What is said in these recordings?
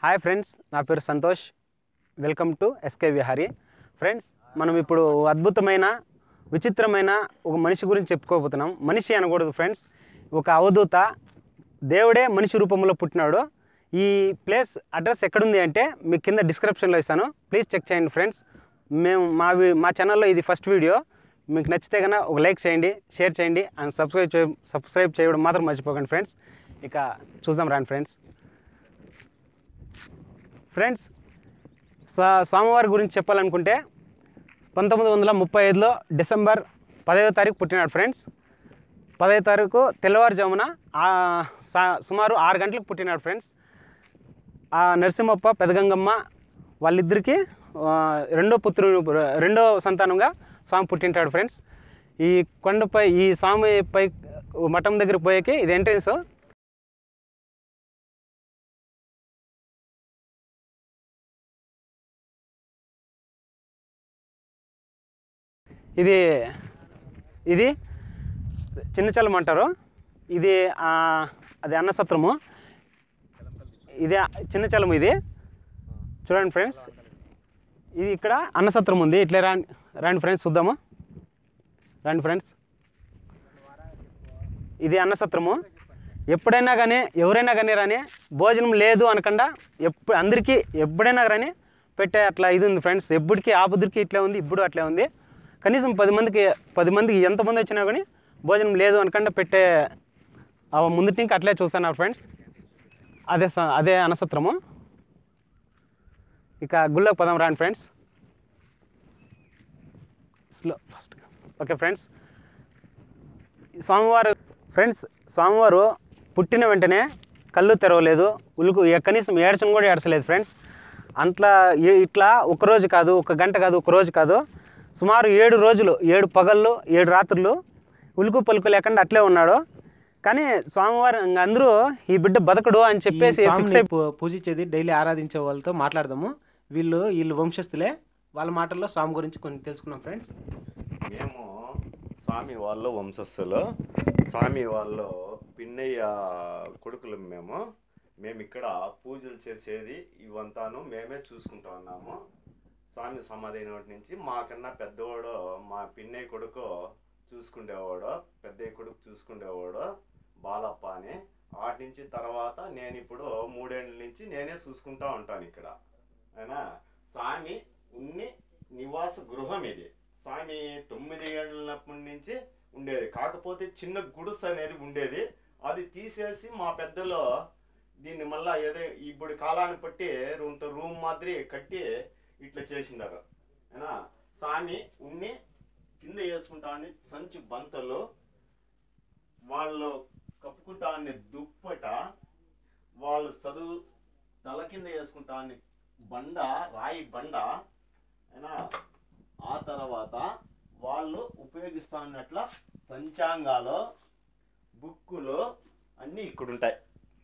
hi friends నా పేరు Santosh welcome to SK Vihari friends మనం ఇప్పుడు ఓ అద్భుతమైన విచిత్రమైన ఒక మనిషి గురించి చెప్పుకోబోతున్నాం మనిషి అనకూడదు ఫ్రెండ్స్ ఒక అవధూత దేవుడే మనిషి రూపంలో పుట్టినాడు ఈ ప్లేస్ అడ్రస్ ఎక్కడుంది అంటే మీకు కింద డిస్క్రిప్షన్లో ఇస్తాను ప్లీజ్ చెక్ చేయండి ఫ్రెండ్స్ మేము మా వి- మా ఛానల్లో ఇది ఫస్ట్ వీడియో మీకు నచ్చితే కనుక ఒక లైక్ చేయండి షేర్ చేయండి అండ్ సబ్స్క్రైబ్ చే సబ్స్క్రైబ్ చేయడం మాత్రం మర్చిపోకండి ఫ్రెండ్స్ ఇక చూద్దాం రాండి ఫ్రెండ్స్ ఫ్రెండ్స్ స్వా స్వామివారి గురించి చెప్పాలనుకుంటే పంతొమ్మిది వందల ముప్పై ఐదులో డిసెంబర్ పదహైదో తారీఖు పుట్టినాడు ఫ్రెండ్స్ పదహైదో తారీఖు తెల్లవారుజామున ఆ, సా- సుమారు ఆరు గంటలకు పుట్టినాడు ఫ్రెండ్స్ ఆ నరసింహప్ప పెదగంగమ్మ వాళ్ళిద్దరికి ఆ, రెండో పుత్రుడు రెండో సంతానంగా స్వామి పుట్టింటాడు ఫ్రెండ్స్ ఈ కొండపై ఈ స్వామి పై మఠం దగ్గర పోయేకి ఇది ఎంట్రెన్స్ ఇది ఇది చిన్న చలం అంటారు ఇది ఆ, అది అన్నసత్రము ఇది చిన్న చలం ఇది చూడండి ఫ్రెండ్స్ ఇది ఇక్కడ అన్నసత్రం ఉంది ఇట్లా రాండి రండి ఫ్రెండ్స్ చూద్దాము రండి ఫ్రెండ్స్ ఇది అన్నసత్రము ఎప్పుడైనా కానీ ఎవరైనా కానీ రాని భోజనం లేదు అనకుండా ఎప్పుడు అందరికీ ఎప్పుడైనా కానీ పెట్టే అట్లా ఇది ఉంది ఫ్రెండ్స్ ఎప్పటికీ ఆపుదిరికి ఇట్లా ఉంది ఇప్పుడు అట్లే ఉంది కనీసం పది మందికి పది మందికి ఎంతమంది వచ్చినా కానీ భోజనం లేదు అనకుండా పెట్టే ఆ ముందుటి నుంచి అట్లే చూస్తున్నారు ఫ్రెండ్స్ అదే స- అదే అన్నసత్రము ఇక గుళ్ళోకి పదం రాండి friends slow first okay friends స్వామివారు ఫ్రెండ్స్ స్వామివారు పుట్టిన వెంటనే కళ్ళు తెరవలేదు ఉలుకు ఏ- కనీసం ఏడ్చను కూడా ఏడ్చలేదు ఫ్రెండ్స్ అంట్లా ఏ- ఇట్లా ఒక రోజు కాదు ఒక గంట కాదు ఒక రోజు కాదు సుమారు ఏడు రోజులు ఏడు పగళ్ళు ఏడు రాత్రులు ఉలుకు పలుకు లేకుండా అట్లే ఉన్నాడు కానీ స్వామివారు ఇంక అందరూ ఈ బిడ్డ బతకడు అని చెప్పేసి ఈ ఫిక్స్ స్వామిని అయిపో పూ- పూజించేది డైలీ ఆరాధించే వాళ్ళతో మాట్లాడదాము వీళ్ళు వీళ్ళు వంశస్థులే వాళ్ళ మాటల్లో స్వామి గురించి కొన్ని తెలుసుకున్నాం ఫ్రెండ్స్ మేము స్వామి వాళ్ళు వంశస్థులు స్వామి వాళ్ళు పిన్నయ్య కొడుకులు మేము మేము ఇక్కడ పూజలు చేసేది ఇవంతాను మేమే చూసుకుంటా ఉన్నాము స్వామి సమాధి అయినప్పటి నుంచి మాకన్నా పెద్దవాడు మా పిన్నయ్య కొడుకు చూసుకుండేవాడు పెద్దయ్య కొడుకు చూసుకుండేవాడు బాలప్ప అని వాటి నుంచి తర్వాత నేను ఇప్పుడు మూడేళ్ళ నుంచి నేనే చూసుకుంటా ఉంటాను ఇక్కడ అయినా స్వామి ఉన్ని నివాస గృహం ఇది స్వామి తొమ్మిది ఏళ్ళప్పటి నుంచి ఉండేది కాకపోతే చిన్న గుడిసె అనేది ఉండేది అది తీసేసి మా పెద్దలు దీన్ని మళ్ళా ఏదో ఇప్పుడు కాలాన్ని బట్టి రూమ్ రూమ్ మాదిరి కట్టి ఇట్లా చేసినారు అయినా స్వామి ఉన్ని కింద వేసుకుంటాన్ని సంచి బంతలు వాళ్ళు కప్పుకుంటాన్ని దుప్పట వాళ్ళు చదువు తల కింద వేసుకుంటాన్ని బండ రాయి బండ అయినా ఆ తర్వాత వాళ్ళు ఉపయోగిస్తున్నట్ల పంచాంగాలు బుక్కులు అన్నీ ఇక్కడ ఉంటాయి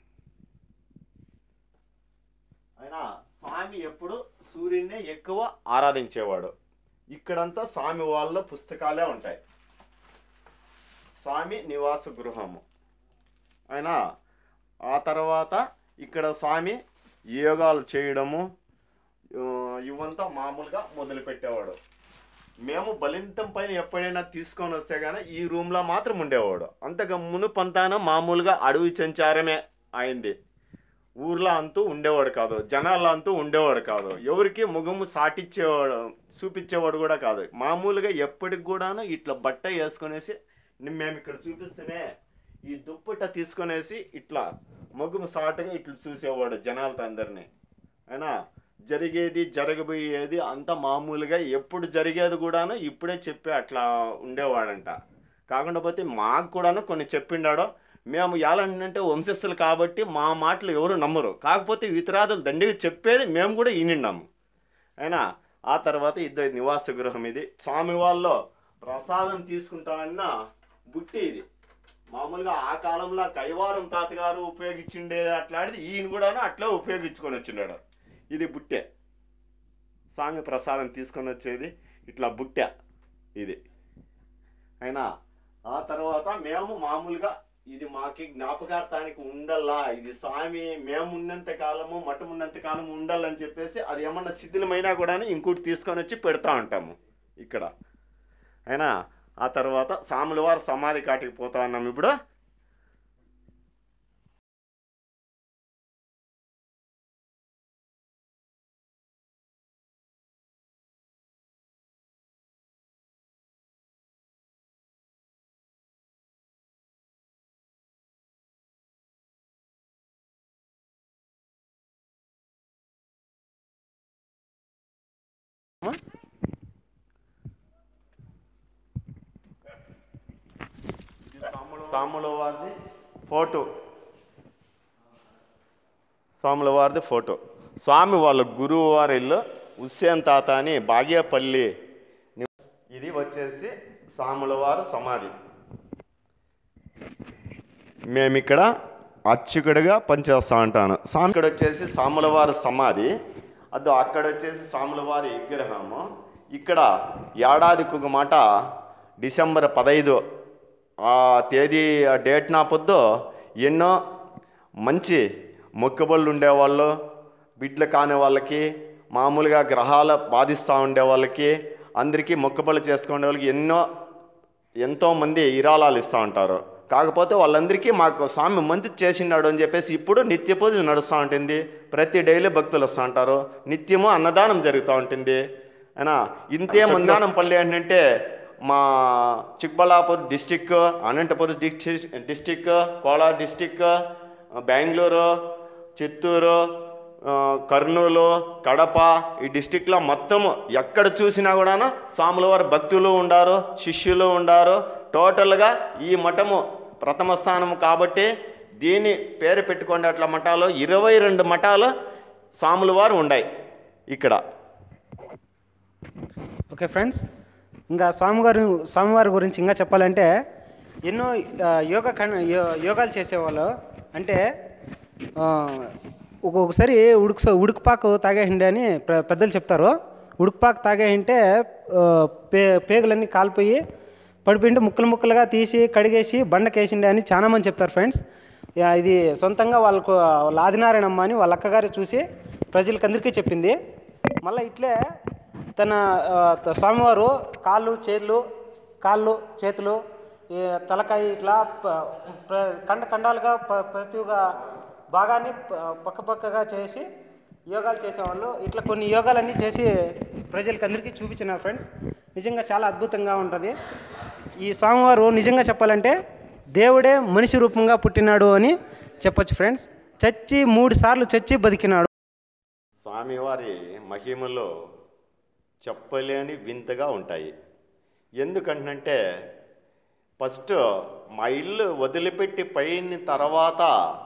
అయినా స్వామి ఎప్పుడు సూర్యున్నే ఎక్కువ ఆరాధించేవాడు ఇక్కడంతా స్వామి వాళ్ళ పుస్తకాలే ఉంటాయి స్వామి నివాస గృహము అయినా ఆ తర్వాత ఇక్కడ స్వామి యోగాలు చేయడము ఆ, ఇవంతా మామూలుగా మొదలు పెట్టేవాడు మేము బలింతం పైన ఎప్పుడైనా తీసుకొని వస్తే గానీ ఈ రూమ్లో మాత్రం ఉండేవాడు అంతగా మునుపంతాన మామూలుగా అడవి సంచారమే అయింది ఊర్లో అంతూ ఉండేవాడు కాదు జనాల్లో అంతూ ఉండేవాడు కాదు ఎవరికి ముఖము సాటిచ్చేవాడు చూపించేవాడు కూడా కాదు మామూలుగా ఎప్పటికి కూడాను ఇట్లా బట్ట వేసుకొనేసి ని- మేము ఇక్కడ చూపిస్తేనే ఈ దుప్పట తీసుకొనేసి ఇట్లా మొగుము సాటుగా ఇట్లా చూసేవాడు జనాలతో అందరినీ అయినా జరిగేది జరగబోయేది అంత మామూలుగా ఎప్పుడు జరిగేది కూడాను ఇప్పుడే చెప్పి అట్లా ఉండేవాడంట కాకుండా పోతే మాకు కూడాను కొన్ని చెప్పిండాడో మేము ఎలాంటి వంశస్థులు కాబట్టి మా మాటలు ఎవరు నమ్మరు కాకపోతే ఇతరాదులు దండిగా చెప్పేది మేము కూడా వినిన్నాము అయినా ఆ తర్వాత ఇద్దరు నివాస గృహం ఇది స్వామి వాళ్ళు ప్రసాదం తీసుకుంటామన్న బుట్టి ఇది మామూలుగా ఆ కాలంలో కైవారం తాతగారు ఉపయోగించిండే అట్లాంటిది ఈయన కూడాను అట్లా ఉపయోగించుకొని వచ్చిండాడు ఇది బుట్టె స్వామి ప్రసాదం తీసుకొని వచ్చేది ఇట్లా బుట్టె ఇది అయినా ఆ తర్వాత మేము మామూలుగా ఇది మాకి జ్ఞాపకార్థానికి ఉండల్లా ఇది స్వామి మేము ఉన్నంత కాలము మఠం ఉన్నంత కాలము ఉండాలని చెప్పేసి అది ఏమన్నా శిథిలమైనా కూడా ఇంకోటి తీసుకొని వచ్చి పెడతా ఉంటాము ఇక్కడ అయినా ఆ తర్వాత సాముల వారు సమాధి కాటికి పోతా ఉన్నాం ఇప్పుడు సాముల వారిది ఫోటో స్వాముల వారిది ఫోటో స్వామి వాళ్ళ గురువు వారి ఇల్లు హుస్సేన్ తాత అని బాగేపల్లి ఇది వచ్చేసి సాముల వారి సమాధి మేము ఇక్కడ అర్చకుడిగా పనిచేస్తా ఉంటాను స్వామి ఇక్కడ వచ్చేసి సాముల వారి సమాధి అదో అక్కడ వచ్చేసి సాముల వారి విగ్రహము ఇక్కడ ఏడాదికి ఒక మాట డిసెంబర్ పదహైదు ఆ తేదీ ఆ డేట్ నా పొద్దు ఎన్నో మంచి మొక్కుబళ్ళు ఉండేవాళ్ళు బిడ్డలు కాని వాళ్ళకి మామూలుగా గ్రహాలు బాధిస్తూ ఉండే వాళ్ళకి అందరికీ మొక్కుబళ్ళు చేసుకునే వాళ్ళకి ఎన్నో ఎంతోమంది ఇరాళాలు ఇస్తూ ఉంటారు కాకపోతే వాళ్ళందరికీ మాకు స్వామి మంచి చేసినాడు అని చెప్పేసి ఇప్పుడు నిత్య పూజ నడుస్తూ ఉంటుంది ప్రతి డైలీ భక్తులు వస్తూ ఉంటారు నిత్యము అన్నదానం జరుగుతూ ఉంటుంది అయినా ఇంతే మందానం పల్లి ఏంటంటే మా Chikballapur district Anantapur district district Kolar district Bengaluru Chittoor ఆ, కర్నూలు కడప ఈ డిస్టిక్లో మొత్తము ఎక్కడ చూసినా కూడాను స్వాముల వారి భక్తులు ఉండారు శిష్యులు ఉండారు టోటల్గా ఈ మఠము ప్రథమ స్థానం కాబట్టి దీని పేరు పెట్టుకోండి అట్లా మఠాలు ఇరవై రెండు మఠాలు స్వాముల వారు ఉన్నాయి ఇక్కడ ఓకే ఫ్రెండ్స్ ఇంకా స్వామివారి స్వామివారి గురించి ఇంకా చెప్పాలంటే ఎన్నో ఆ, యోగా కన్ యో- యోగాలు చేసేవాళ్ళు అంటే ఆ, ఒక్కొక్కసారి ఉడుకు ఉడుకుపాకు తాగేసిండే అని పె- పెద్దలు చెప్తారు ఉడుకుపాకు తాగేసింటే ఆ, పే పేగులన్నీ కాలిపోయి పడిపోయింటే ముక్కలు ముక్కలుగా తీసి కడిగేసి బండకేసిండే అని చాలా మంది చెప్తారు ఫ్రెండ్స్ యా, ఇది సొంతంగా వాళ్ళకు వాళ్ళ ఆదినారాయణమ్మ అని వాళ్ళ అక్కగారు చూసి ప్రజలకి అందరికీ చెప్పింది మళ్ళీ ఇట్లే తన ఆ, త- స్వామివారు కాళ్ళు చేతులు కాళ్ళు చేతులు ఈ తలకాయ ఇట్లా ప- ప్ర- ఖండ ఖండాలుగా ప- ప్రతి ఒక్క భాగాన్ని ప- పక్క పక్కగా చేసి యోగాలు చేసేవాళ్ళు ఇట్లా కొన్ని యోగాలన్నీ చేసి ప్రజలకి అందరికీ చూపించినారు ఫ్రెండ్స్ నిజంగా చాలా అద్భుతంగా ఉంటుంది ఈ స్వామివారు నిజంగా చెప్పాలంటే దేవుడే మనిషి రూపంగా పుట్టినాడు అని చెప్పొచ్చు ఫ్రెండ్స్ చచ్చి మూడు సార్లు చచ్చి బతికినాడు స్వామివారి మహిమలు చెప్పలేని వింతగా ఉంటాయి ఎందుకంటే ఫస్ట్ మా ఇల్లు వదిలిపెట్టి పోయిన తర్వాత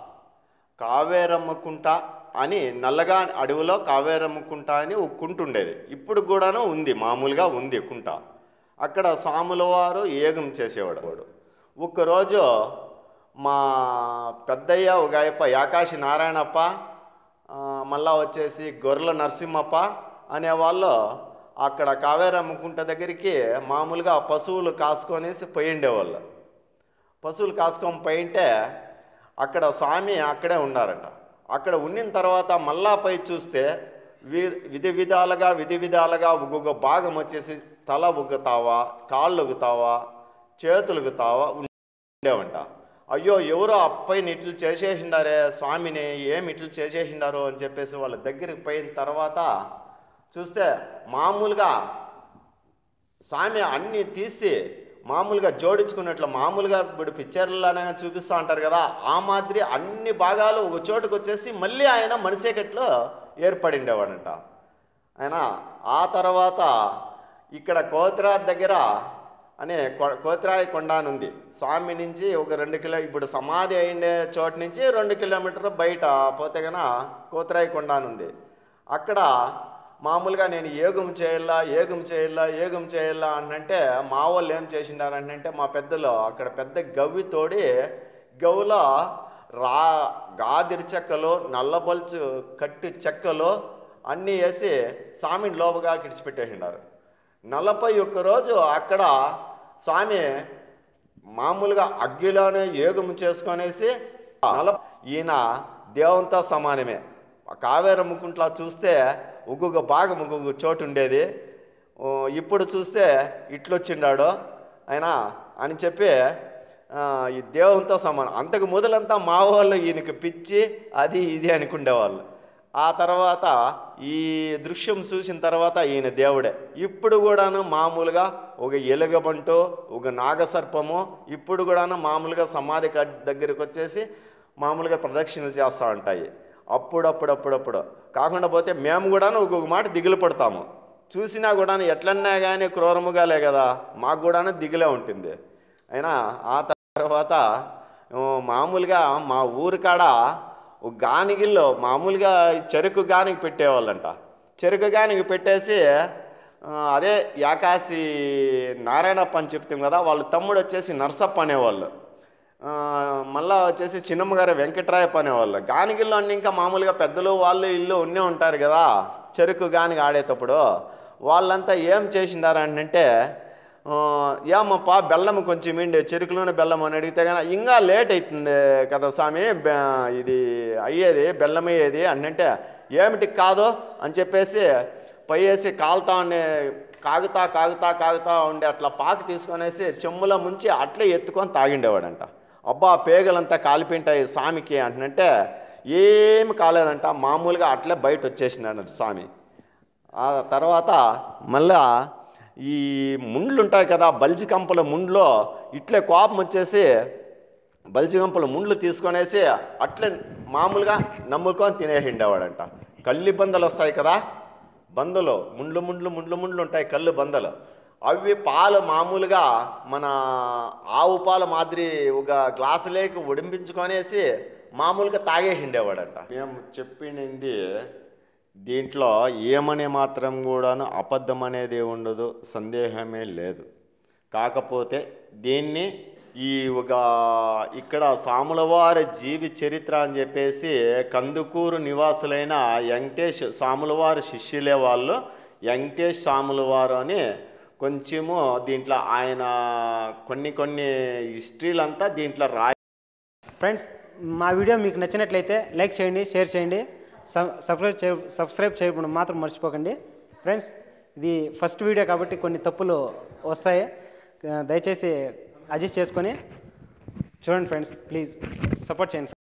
కావేరమ్మకుంట అని నల్లగా అడవిలో కావేరమ్మకుంట అని ఒక కుంట ఉండేది ఇప్పుడు కూడాను ఉంది మామూలుగా ఉంది కుంట అక్కడ స్వాముల వారు ఏగం చేసేవాడు వాడు ఒక్కరోజు మా పెద్దయ్య ఒక ఆయప్ప యాకాశి నారాయణప్ప ఆ, మళ్ళా వచ్చేసి గొర్రెల నరసింహప్ప అనేవాళ్ళు అక్కడ కావేరమ్మకుంట దగ్గరికి మామూలుగా పశువులు కాసుకొనేసి పోయిండేవాళ్ళు పశువులు కాసుకొని పోయింటే అక్కడ స్వామి అక్కడే ఉన్నారంట అక్కడ ఉండిన తర్వాత మళ్ళా పై చూస్తే వి విధి విధాలుగా విధి విధాలుగా ఒక్కొక్క భాగం వచ్చేసి తల ఉగ్గుతావా కాళ్ళు ఉగ్గుతావా చేతులు ఉగ్గుతావా ఉండేవంట అయ్యో ఎవరో అప్పైని ఇట్లు చేసేసిండారే స్వామిని ఏమి ఇట్లు చేసేసిండారు అని చెప్పేసి వాళ్ళ దగ్గరికి పోయిన తర్వాత చూస్తే మామూలుగా స్వామి అన్నీ తీసి మామూలుగా జోడించుకున్నట్లు మామూలుగా ఇప్పుడు పిక్చర్లనే చూపిస్తూ ఉంటారు కదా ఆ మాదిరి అన్ని భాగాలు ఒక చోటుకు వచ్చేసి మళ్ళీ ఆయన మనిషేకట్లో ఏర్పడిండేవాడంట ఆయన ఆ తర్వాత ఇక్కడ కోతిరా దగ్గర అనే కొ- కోతిరాయి కొండ అని ఉంది స్వామి నుంచి ఒక రెండు కిలో ఇప్పుడు సమాధి అయిండే చోటు నుంచి రెండు కిలోమీటర్ బయట పోతే గన కోతిరాయి కొండ అని ఉంది అక్కడ మామూలుగా నేను ఏగుం చేయాలా ఏగుం చేయాలా ఏగుం చేయాలా అంటే మా వాళ్ళు ఏం చేసిండారంటే మా పెద్దలు అక్కడ పెద్ద గవ్వి తోడి గవ్వులో రా గాదిరి చెక్కలు నల్లబొల్చు కట్టి చెక్కలు అన్నీ వేసి స్వామిని లోపుగా కిడిచిపెట్టేసిండారు నలభై ఒక్క రోజు అక్కడ స్వామి మామూలుగా అగ్గిలోనే యోగం చేసుకొనేసి నల- ఈయన దేవునితో సమానమే కావేరమ్మ కుంట్ల చూస్తే ఒక్కొక్క భాగం ఒక్కొక్క చోటు ఉండేది ఓ, ఇప్పుడు చూస్తే ఇట్లొచ్చిండాడు ఆయన అని చెప్పి ఆ, ఈ దేవునితో సమానం అంతకు మొదలంతా మా వాళ్ళు ఈయనకి పిచ్చి అది ఇది అనుకుండేవాళ్ళు ఆ తర్వాత ఈ దృశ్యం చూసిన తర్వాత ఈయన దేవుడే ఇప్పుడు కూడాను మామూలుగా ఒక ఎలుగబంటు ఒక నాగసర్పము ఇప్పుడు కూడాను మామూలుగా సమాధి కడ్- దగ్గరికి వచ్చేసి మామూలుగా ప్రదక్షిణలు చేస్తూ ఉంటాయి అప్పుడప్పుడప్పుడప్పుడు కాకుండా పోతే మేము కూడాను ఒక్కొక్క మాట దిగులు పడతాము చూసినా కూడా ఎట్లన్నా కానీ క్రూరముగాలే కదా మాకు కూడాను దిగులే ఉంటుంది అయినా ఆ తర్వాత ఆ, మామూలుగా మా ఊరి కాడ ఒక గానిగిల్లో మామూలుగా ఈ చెరుకు గానికి పెట్టేవాళ్ళంట చెరుకు గానికి పెట్టేసి ఆ, అదే యాకాసి నారాయణప్ప అని చెప్తాం కదా వాళ్ళ తమ్ముడు వచ్చేసి నర్సప్ప అనేవాళ్ళు ఆ, మళ్ళా వచ్చేసి చిన్నమ్మ గారు వెంకట్రాయప్ప అనేవాళ్ళు గానిగిల్లో అన్ని ఇంకా మామూలుగా పెద్దలు వాళ్ళు ఇల్లు ఉన్నే ఉంటారు కదా చెరుకు గానికి ఆడేటప్పుడు వాళ్ళంతా ఏం చేసిండారంటే ఆ, ఏమప్పా బెల్లం కొంచెం ఇండి చెరుకులోనే బెల్లం అని అడిగితే కానీ ఇంకా లేట్ అవుతుంది కదా స్వామి బె- ఇది అయ్యేది బెల్లం అయ్యేది అంటే ఏమిటి కాదు అని చెప్పేసి పైవేసి కాలుతా ఉండే కాగుతా కాగుతా కాగుతా ఉండే అట్లా పాకు తీసుకొనేసి చెమ్ములో ముంచి అట్లే ఎత్తుకొని తాగిండేవాడంట అబ్బా పేగలంతా కాలిపోయింటాయి స్వామికి అంటే ఏమి కాలేదంట మామూలుగా అట్లే బయట వచ్చేసినాడు స్వామి ఆ తర్వాత మళ్ళా ఈ ముండ్లు ఉంటాయి కదా బల్జి కంపల ముండ్లో ఇట్లే కోపం వచ్చేసి బల్జి కంపల ముండ్లు తీసుకొనేసి అట్లే మామూలుగా నమ్ముకొని తినేసిండేవాడంట కల్లి బందలు వస్తాయి కదా బందలు ముండ్లు ముండ్లు ముండ్లు ముండ్లు ఉంటాయి కళ్ళు బందలు అవి పాలు మామూలుగా మన ఆవు పాలు మాదిరి ఒక గ్లాసులేకి ఉడింపించుకొనేసి మామూలుగా తాగేసిండేవాడంట మేము చెప్పినది దీంట్లో ఏమనే మాత్రం కూడాను అబద్ధం అనేది ఉండదు సందేహమే లేదు కాకపోతే దీన్ని ఈ ఒక ఇక్కడ సాములవారి జీవి చరిత్ర అని చెప్పేసి కందుకూరు నివాసులైన వెంకటేష్ సాములవారి శిష్యులే వాళ్ళు వెంకటేష్ సాములవారు అని కొంచెము దీంట్లో ఆయన కొన్ని కొన్ని హిస్టరీలంతా దీంట్లో రాయి ఫ్రెండ్స్ మా వీడియో మీకు నచ్చినట్లయితే లైక్ చేయండి షేర్ చేయండి సబ్- సబ్స్క్రైబ్ చే సబ్స్క్రైబ్ చేయడం మాత్రం మర్చిపోకండి ఫ్రెండ్స్ ఇది ఫస్ట్ వీడియో కాబట్టి కొన్ని తప్పులు వస్తాయి ఆ, దయచేసి అడ్జస్ట్ చేసుకొని చూడండి ఫ్రెండ్స్ ప్లీజ్ సపోర్ట్ చేయండి ఫ్రెండ్స్